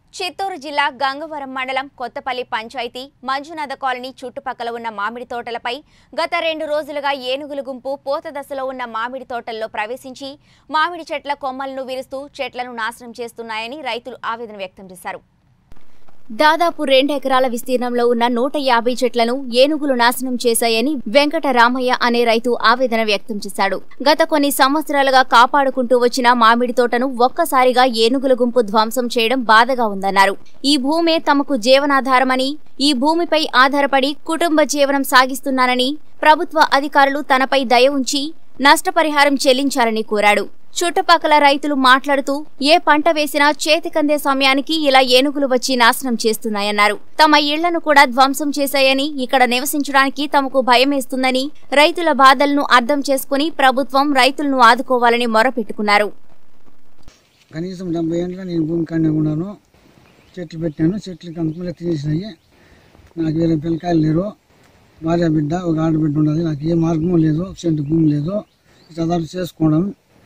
చిత్తూరు జిల్లా గంగవరం మండలం కొత్తపల్లి పంచాయతీ మంజునాథ కాలనీ చుట్టుపక్కల ఉన్న మామిడి తోటలపై గత రెండు రోజులుగా ఏనుగుల గుంపు పూత దశలో ఉన్న మామిడి తోటల్లో ప్రవేశించి మామిడి చెట్ల కొమ్మలను విరుస్తూ చెట్లను నాశనం చేస్తున్నాయని రైతులు ఆవేదన వ్యక్తం చేశారు దాదాపు రెండెకరాల విస్తీర్ణంలో ఉన్న నూట యాభై చెట్లను ఏనుగులు నాశనం చేశాయని వెంకట రామయ్య అనే రైతు ఆవేదన వ్యక్తం చేశాడు గత కొన్ని సంవత్సరాలుగా కాపాడుకుంటూ వచ్చిన మామిడి తోటను ఒక్కసారిగా ఏనుగుల గుంపు ధ్వంసం చేయడం బాధగా ఉందన్నారు ఈ భూమే తమకు జీవనాధారమని ఈ భూమిపై ఆధారపడి కుటుంబ జీవనం సాగిస్తున్నానని ప్రభుత్వ అధికారులు తనపై దయ ఉంచి నష్టపరిహారం చెల్లించాలని కోరాడు చుట్టుపక్కల రైతులు మాట్లాడుతూ ఏ పంట వేసినా చేతికందే సమయానికి ఇలా ఏనుగులు వచ్చి నాశనం చేస్తున్నాయన్నారు తమ ఇళ్లను కూడా ధ్వంసం చేశాయని ఇక్కడ నివసించడానికి తమకు భయమేస్తుందని రైతుల బాధలను అర్థం చేసుకుని ప్రభుత్వం రైతులను ఆదుకోవాలని మొరపెట్టుకున్నారు కనీసం డెబ్బై ఏళ్ళుగా నేను భూమి కాడనే ఉన్నాను చెట్లు పెట్టాను చెట్లు కంపల్లా తినేసినాయి నాకు వేరే పిల్లకాయలు లేరు భార్య బిడ్డ ఒక ఆడబిడ్డ ఉన్నది నాకు ఏ మార్గము లేదు సెంటు భూమి లేదు చదువు చేసుకోవడం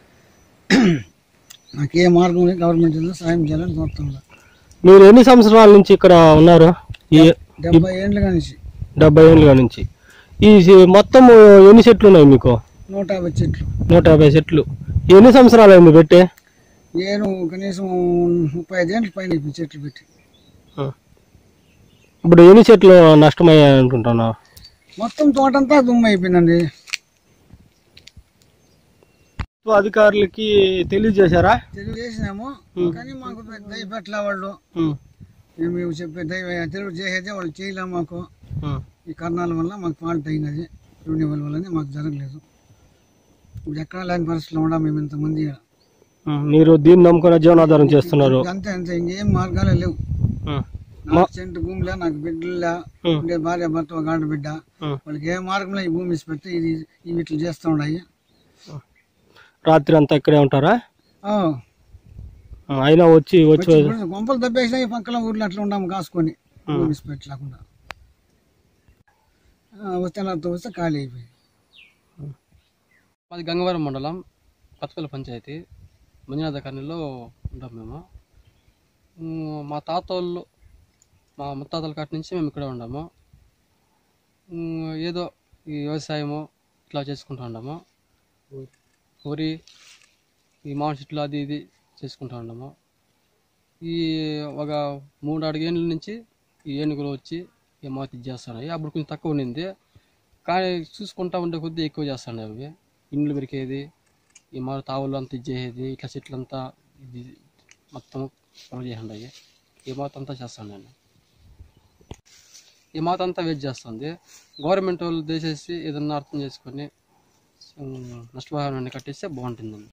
నాకు ఏ మార్గం లేదు గవర్నమెంట్ ఏదో సాయం చేయాలని కోరుతున్నా మీరు ఎన్ని సంవత్సరాల నుంచి ఇక్కడ ఉన్నారు ఈ డెబ్బై ఏళ్ళు కనిసి డెబ్బై ఏళ్ళ నుంచి ఈ సి- మొత్తం ఎన్ని చెట్లు ఉన్నాయి మీకు నూట యాభై చెట్లు నూట యాభై చెట్లు ఎన్ని సంవత్సరాలు అయింది పెట్టి నేను కనీసం ముప్పై ఐదు ఏళ్ళ పైన అయిపోయింది చెట్లు పెట్టి ఇప్పుడు ఎన్ని చెట్లు నష్టమయ్యాయి అనుకుంటున్నా మొత్తం తోటంతా దుమ్ము అయిపోయిందండి అధికారులకి తెలియజేశారా తెలియజేసినాము కానీ మాకు దయపెట్ల వాళ్ళు మేము ఇవి చెప్పే దైవ తెలుగు చేసేదే వాళ్ళు చేయలేము మాకు ఈ కారణాల వల్ల మాకు ఫాల్ట్ అయినది రెన్యువల్ వల్లనే మాకు జరగలేదు ఇప్పుడు ఎక్కడ లేని పరిస్థితుల్లో ఉండా మేము ఇంతమంది ఈడ. మీరు దీన్ని నమ్ముకున్న జీవనాధారం చేస్తున్నారు అంతే అంతే ఇంకేం మార్గాలే లేవు నాకు సెంటు భూమిలే నాకు బిడ్డలే ఉండే భార్య భర్త ఒక ఆడబిడ్డ వాళ్ళకి ఏ మార్గంలో ఈ భూమి ఇచ్చి పెడితే ఇది ఇవి ఇట్లా చేస్తూ ఉన్నాయి రాత్రి అంతా ఇక్కడే ఉంటారా ఆ, అయినా వచ్చి వచ్చి ఇప్పుడు గొంపలు దబ్బేసినా ఈ పక్కన ఊర్లో అట్లా ఉన్నాము కాసుకొని భూమి ఇచ్చి పెట్టలేకుండా ఆ, వస్తే నాతో వస్తే ఖాళీ అయిపోయింది మాది గంగవరం మండలం పచ్చపల్లి పంచాయతీ మంజునాథ కాలనీలో ఉంటాం మేము ఉమ్, మా తాత వాళ్ళు మా ముత్తాతల కాటి నుంచి మేము ఇక్కడే ఉన్నాము ఉమ్, ఏదో ఈ వ్యవసాయము ఇట్లా చేసుకుంటూ ఉన్నాము వరి ఈ మామిడి చెట్లు అది ఇది చేసుకుంటూ ఉన్నాము ఈ ఒక మూడు అడుగేళ్ళ నుంచి ఈ ఏనుగులు వచ్చి ఈ మాత ఇది చేస్తున్నాయి అప్పుడు కొంచెం తక్కువ ఉండింది కానీ చూసుకుంటా ఉండే కొద్దీ ఎక్కువ చేస్తున్నాయి అవి ఇండ్లు పెరికేది ఈ మా తావులు అంతా ఇది చేసేది ఇట్లా చెట్లంతా ఇది మొత్తం కవర్ చేసిండాయి ఈ మాత అంతా చేస్తాను ఈ మాత అంతా వెయిట్ చేస్తుంది గవర్నమెంట్ వాళ్ళు దయచేసి ఏదన్నా అర్థం చేసుకొని ఉమ్, నష్టపరిహారాన్ని కట్టిస్తే బాగుంటుందండి